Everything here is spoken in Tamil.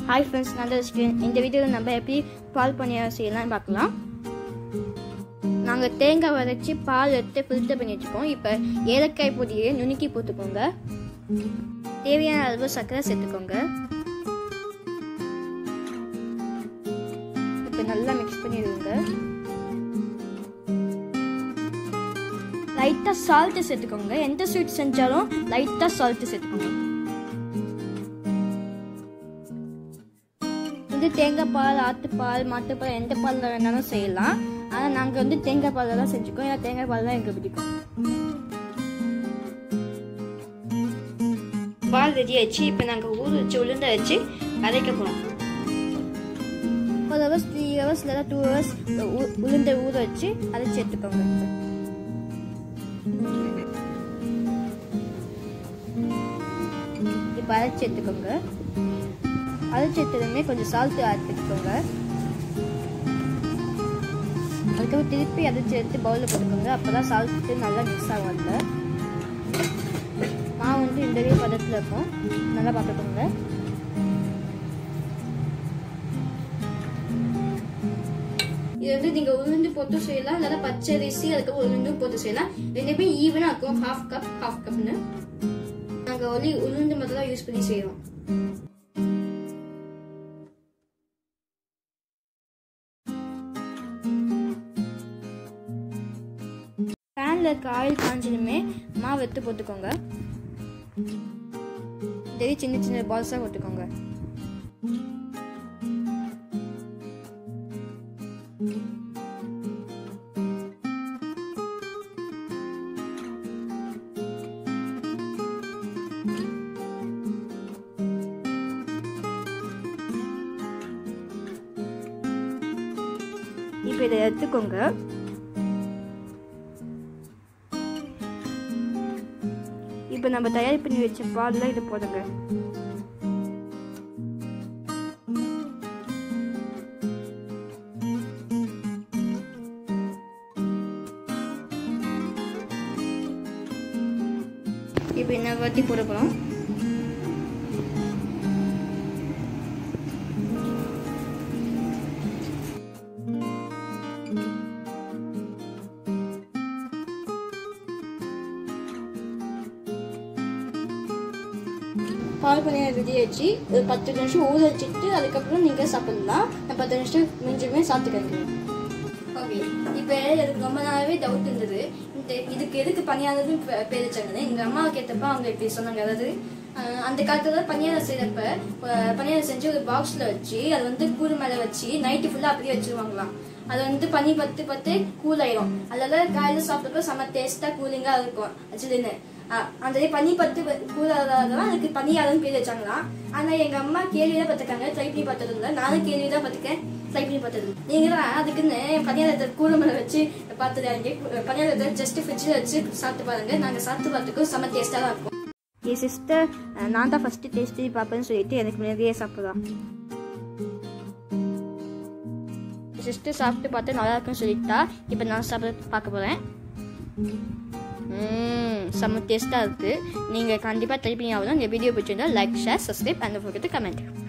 ஹாய் ஃப்ரெண்ட்ஸ் நான் தான் இந்த வீடியோவில் நம்ம எப்படி பால் பணியாரம் செய்யலாம்னு பார்க்கலாம் நாங்கள் தேங்காய் வரைச்சி பால் எடுத்து ஃபில்டர் பண்ணி வச்சுப்போம் இப்போ ஏலக்காய் பொடியை நுணுக்கி போட்டுக்கோங்க தேவையான அளவு சர்க்கரை சேர்த்துக்கோங்க இப்போ நல்லா மிக்ஸ் பண்ணிடுங்க லைட்டாக சால்ட்டு சேர்த்துக்கோங்க எந்த ஸ்வீட் செஞ்சாலும் லைட்டாக சால்ட்டு சேர்த்துக்கோங்க இது தேங்காய் பால் ஆட்டுப்பால் மாட்டுப்பால் எந்த பாலில் வேணாலும் செய்யலாம் ஆனால் நாங்கள் வந்து தேங்காய் பாலில் தான் செஞ்சுக்கோம் ஏன்னா தேங்காய் பால் தான் எங்களுக்கு பிடிக்கும் பால் ரெடி ஆயிடுச்சு இப்போ நாங்கள் ஊற வச்சு உளுந்த வச்சு அரைக்க போகிறோம் ஒரு ஹவர்ஸ் த்ரீ ஹவர்ஸ் இல்லைனா டூ ஹவர்ஸ் உளுந்த ஊற வச்சு அரைச்சி எடுத்துக்கோங்க இப்போ அரைச்சி எடுத்துக்கோங்க அரைச்சி எடுத்ததுமே கொஞ்சம் சால்ட்டு ஆட் பண்ணிக்கோங்க அதுக்கப்புறம் திருப்பி அரைச்சி எடுத்து பவுலில் போட்டுக்கோங்க அப்போ தான் சால்ட்டு நல்லா மிக்ஸ் ஆகும் அதில் மாவு வந்து இந்த இதே பதத்தில் இருக்கும் நல்லா பார்த்துக்கோங்க இது வந்து நீங்கள் உளுந்து போட்டு செய்யலாம் இல்லைன்னா பச்சை அரிசி அதுக்கப்புறம் உளுந்தும் போட்டு செய்யலாம் ரெண்டுமே ஈவனாக இருக்கும் ஹாஃப் கப் ஹாஃப் கப்னு நாங்கள் ஒலி உளுந்து மட்டும் தான் யூஸ் பண்ணி செய்கிறோம் பேனில் இருக்க ஆயில் காஞ்சதுமே மாவு எடுத்து போட்டுக்கோங்க இதே சின்ன சின்ன பால்ஸாக போட்டுக்கோங்க இப்போ இதை எடுத்துக்கோங்க இப்போ நம்ம தயார் பண்ணி வச்ச பாலில் இது போடுங்க இப்போ என்ன வாட்டி போட போகிறோம் பால் பனியாரம் ரெடி ஆச்சு ஒரு பத்து நிமிஷம் ஊற வச்சுட்டு அதுக்கப்புறம் நீங்கள் சாப்பிடலாம் நான் பத்து நிமிஷம் மிஞ்சுமே சாப்பிட்டுக்கங்க ஓகே இப்போ எனக்கு ரொம்ப நாளாவே டவுட் இருந்தது இந்த இதுக்கு எதுக்கு பணியாரதுன்னு பேர் வச்சாங்கன்னு எங்கள் அம்மாவை கேட்டப்ப அவங்க இப்படி சொன்னாங்க அதாவது அந்த காலத்தில் பணியாரம் செய்கிறப்ப பணியாரம் செஞ்சு ஒரு பாக்ஸில் வச்சு அது வந்து கூடு மேலே வச்சு நைட்டு ஃபுல்லாக அப்படியே வச்சுருவாங்களாம் அது வந்து பனி பத்து பத்து கூல் ஆயிரும் அதனால காலையில் சாப்பிட்றப்ப செம்ம டேஸ்ட்டாக கூலிங்காக இருக்கும் சில்லுன்னு அந்த பனி பத்து கூடாதான் அதுக்கு பனியாரம் பேர் வச்சாங்களாம் ஆனா எங்க அம்மா கேள்வி தான் பார்த்துருக்காங்க ட்ரை பண்ணி பார்த்தது இல்லை நானும் கேள்வி தான் பார்த்துக்கேன் ட்ரை பண்ணி பார்த்தது நீங்க தான் அதுக்குன்னு பனியாரத்தை கூட மேல வச்சு பார்த்துடாங்க பனியாரத்தை ஜஸ்ட் ஃப்ரிட்ஜில் வச்சு சாப்பிட்டு பாருங்க நாங்க சாப்பிட்டு பார்த்துக்கோ செம்ம டேஸ்டா தான் இருக்கும் என் சிஸ்டர் நான் தான் ஃபர்ஸ்ட் டேஸ்ட் பார்ப்பேன்னு சொல்லிட்டு எனக்கு முன்னாடியே சாப்பிடலாம் சிஸ்டர் சாப்பிட்டு பார்த்து நல்லா இருக்குன்னு சொல்லிட்டா இப்போ நான் சாப்பிட பார்க்க போகிறேன் செம்ம டேஸ்ட்டாக இருக்குது நீங்கள் கண்டிப்பாக ட்ரை பண்ணி ஆகலாம் இந்த வீடியோ பிடிச்சிருந்தா like share subscribe and forget comment